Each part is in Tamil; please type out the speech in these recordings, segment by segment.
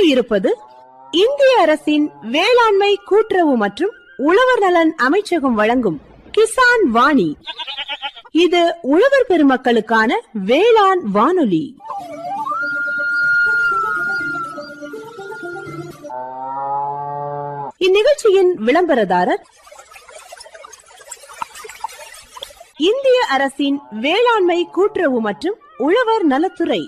இருப்பது இந்திய அரசின் வேளாண்மை கூட்டுறவு மற்றும் உழவர் நலன் அமைச்சகம் வழங்கும் கிசான் வாணி இது உழவர் பெருமக்களுக்கான வேளாண் வானொலி இந்நிகழ்ச்சியின் விளம்பரதாரர் இந்திய அரசின் வேளாண்மை கூட்டுறவு மற்றும் உழவர் நலத்துறை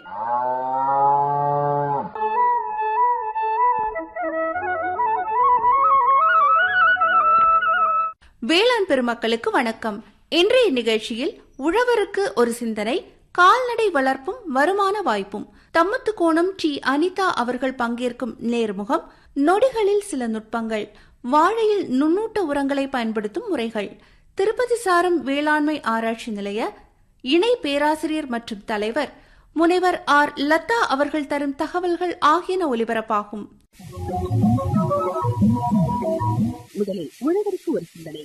வேளாண் பெருமக்களுக்கு வணக்கம் இன்றைய நிகழ்ச்சியில் உழவருக்கு ஒரு சிந்தனை கால்நடை வளர்ப்பும் வருமான வாய்ப்பும் தம்மத்துக்கோணம் டி அனிதா அவர்கள் பங்கேற்கும் நேர்முகம் நொடிகளில் சில நுட்பங்கள் வாழையில் நுண்ணூட்ட உரங்களை பயன்படுத்தும் முறைகள் திருப்பதி சாரம் வேளாண்மை ஆராய்ச்சி நிலைய இணை பேராசிரியர் மற்றும் தலைவர் முனைவர் ஆர் லதா அவர்கள் தரும் தகவல்கள் ஆகியன ஒலிபரப்பாகும் முதலில் உழவருக்கு ஒரு சிந்தனை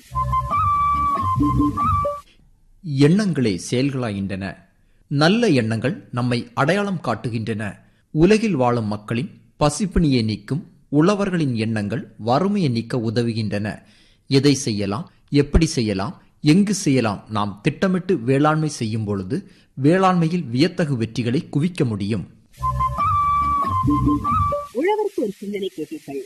எண்ணங்களே செயல்களாகின்றன நல்ல எண்ணங்கள் நம்மை அடையாளம் காட்டுகின்றன உலகில் வாழும் மக்களின் பசிப்பிணியை நீக்கும் உழவர்களின் எண்ணங்கள் வறுமையை நீக்க உதவுகின்றன எதை செய்யலாம் எப்படி செய்யலாம் எங்கு செய்யலாம் நாம் திட்டமிட்டு வேளாண்மை செய்யும் பொழுது வேளாண்மையில் வியத்தகு வெற்றிகளை குவிக்க முடியும் உழவருக்கு ஒரு சிந்தனை கேட்டீர்கள்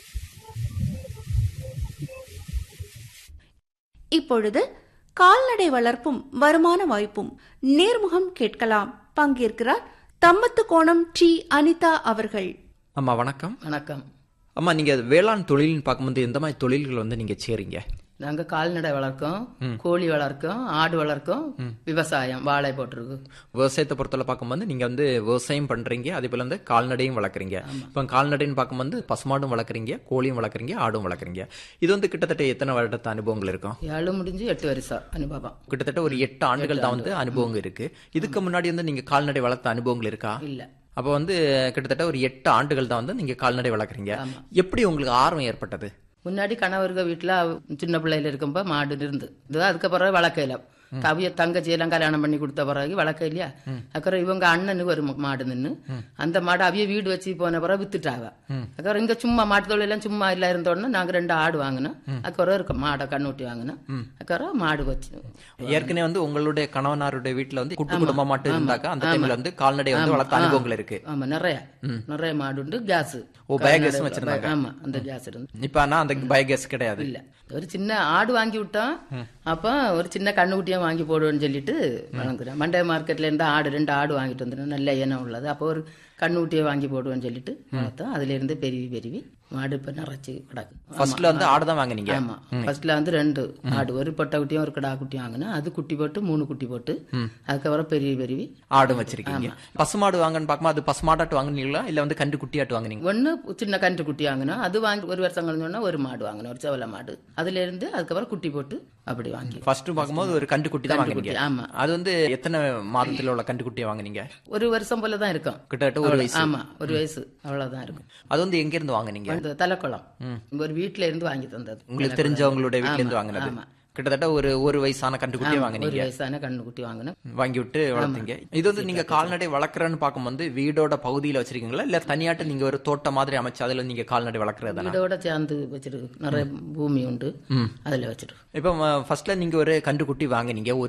இப்பொழுது கால்நடை வளர்ப்பும் வருமான வாய்ப்பும் நேர்முகம் கேட்கலாம் பங்கேற்கிறார் தம்மத்து கோணம் டி அனிதா அவர்கள் அம்மா வணக்கம் வணக்கம் அம்மா நீங்க வேளாண் தொழில்னு பார்க்கும்போது எந்த மாதிரி தொழில்கள் வந்து நீங்க சேரீங்க நாங்க கால்நடை வளர்க்கோம் கோழி வளர்க்கோம் ஆடு வளர்க்கோம் விவசாயம் வாழை போட்டிருக்கு விவசாயத்தை பொறுத்தவரை பார்க்கும்போது நீங்க வந்து விவசாயம் பண்றீங்க அதே போல வந்து கால்நடையும் வளர்க்குறீங்க இப்போ கால்நடைன்னு பார்க்கும்போது பசுமாடும் வளர்க்குறீங்க கோழியும் வளர்க்குறீங்க ஆடும் வளர்க்குறீங்க இது வந்து கிட்டத்தட்ட எத்தனை வருடத்து அனுபவங்கள் இருக்கும் ஏழு முடிஞ்சு எட்டு வருஷம் அனுபவம் கிட்டத்தட்ட ஒரு எட்டு ஆண்டுகள் தான் வந்து அனுபவம் இருக்கு இதுக்கு முன்னாடி வந்து நீங்க கால்நடை வளர்த்த அனுபவங்கள் இருக்கா இல்ல அப்போ வந்து கிட்டத்தட்ட ஒரு எட்டு ஆண்டுகள் தான் வந்து நீங்க கால்நடை வளர்க்குறீங்க எப்படி உங்களுக்கு ஆர்வம் ஏற்பட்டது முன்னாடி கணவருக வீட்டுல சின்ன பிள்ளையில இருக்கும்போது மாடு இருந்து இது அதுக்கப்புறம் வளர்க்கையில கவிய தங்கச்சி எல்லாம் கல்யாணம் பண்ணி கொடுத்த பிறகு வளர்க்க இல்லையா அப்புறம் இவங்க அண்ணனுக்கு ஒரு மாடு நின்று அந்த மாடு அவிய வீடு வச்சு போன பிறகு வித்துட்டாவ அப்புறம் இங்க சும்மா மாட்டு தொழில் எல்லாம் சும்மா இல்ல இருந்தோடனே நாங்க ரெண்டு ஆடு வாங்கினோம் அதுக்கப்புறம் இருக்க மாடை கண்ணூட்டி வாங்கினோம் அதுக்கப்புறம் மாடு வச்சு ஏற்கனவே வந்து உங்களுடைய கணவனாருடைய வீட்டுல வந்து குட்டு குடும்பம் மட்டும் இருந்தாக்கா அந்த டைம்ல வந்து கால்நடை வந்து வளர்த்த அனுபவங்கள் இருக்கு ஆமா நிறைய நிறைய மாடு உண்டு கேஸ் ஓ, biogas உம் வச்சிருந்தாங்க. ஆமா அந்த கேஸ் இருந்து இப்ப ஆனா அந்த பயோகேஸ் கிடையாது இல்ல ஒரு சின்ன ஆடு வாங்கி விட்டோம் அப்ப ஒரு சின்ன கண்ணுக்குட்டியும் வாங்கி போடுவேன்னு சொல்லிட்டு வளர்க்குறேன் மண்டே மார்க்கெட்ல இருந்து ஆடு ரெண்டு ஆடு வாங்கிட்டு வந்துடும் நல்ல எண்ணம் உள்ளது அப்போ ஒரு கண்ணுக்குட்டியை வாங்கி போடுவேன்னு சொல்லிட்டு வளர்த்தோம் அதுல இருந்து பெருவி பெருவி மாடு இப்ப நிறைச்சு கிடக்கு ஃபர்ஸ்ட்ல வந்து ஆடு தான் வாங்குனீங்க ஆமா ஃபர்ஸ்ட்ல வந்து ரெண்டு ஆடு ஒரு பொட்டை குட்டியும் ஒரு கிடா குட்டியும் வாங்கினேன் அது குட்டி போட்டு மூணு குட்டி போட்டு அதுக்கப்புறம் பெரிய பெருவி ஆடும் வச்சிருக்கீங்க பசுமாடு வாங்கன்னு பார்க்கும்போது அது பசுமாடாட்டு வாங்குனீங்களா இல்ல வந்து கண்டு குட்டியாட்டு வாங்குனீங்க ஒண்ணு சின்ன கன்று குட்டி வாங்கினோம் அது வாங்கி ஒரு வருஷம் கழிஞ்சோன்னா ஒரு மாடு வாங்கினோம் ஒரு செவல மாடு அதுல இருந்து அதுக்கப்புறம் குட்டி போட்டு அப்படி வாங்கி ஃபர்ஸ்ட் பார்க்கும்போது ஒரு கண்டு குட்டி தான் கன்று வாங்குனீங்க குட்டி, ஆமா. அது வந்து எத்தனை மாதத்துல உள்ள கண்டு குட்டியை வாங்குனீங்க ஒரு வருஷம் போல தான் இருக்கும் கிட்டத்தட்ட ஒரு வயசு ஆமா ஒரு வயசு அவ்வளவுதான் இருக்கும் அது வந்து எங்க இருந்து வாங்குனீங்க அந்த தலைக்குளம் ஒரு வீட்டுல இருந்து வாங்கி தந்தது உங்களுக்கு தெரிஞ்சவங்களுடைய வீட்ல இருந்து வாங்குனது ஆமா. கிட்டத்தட்ட ஒரு ஒரு வயசான கண்டு குட்டியை ஒரு வாங்குனீங்க வயசான கண்ணு குட்டி வாங்கினேன் வாங்கி விட்டு வளர்த்தீங்க இது வந்து நீங்க கால்நடை வளர்க்குறன்னு பார்க்கும்போது வீடோட பகுதியில வச்சிருக்கீங்களா இல்ல தனியாட்டு நீங்க ஒரு தோட்டம் மாதிரி அமைச்சு அதுல நீங்க கால்நடை வளர்க்குறதா வீடோட சேர்ந்து வச்சிருக்கு நிறைய பூமி உண்டு அதுல வச்சிருக்கு இப்போ ஃபர்ஸ்ட்ல நீங்க ஒரு கன்று குட்டி வாங்குனீங்க ஒரு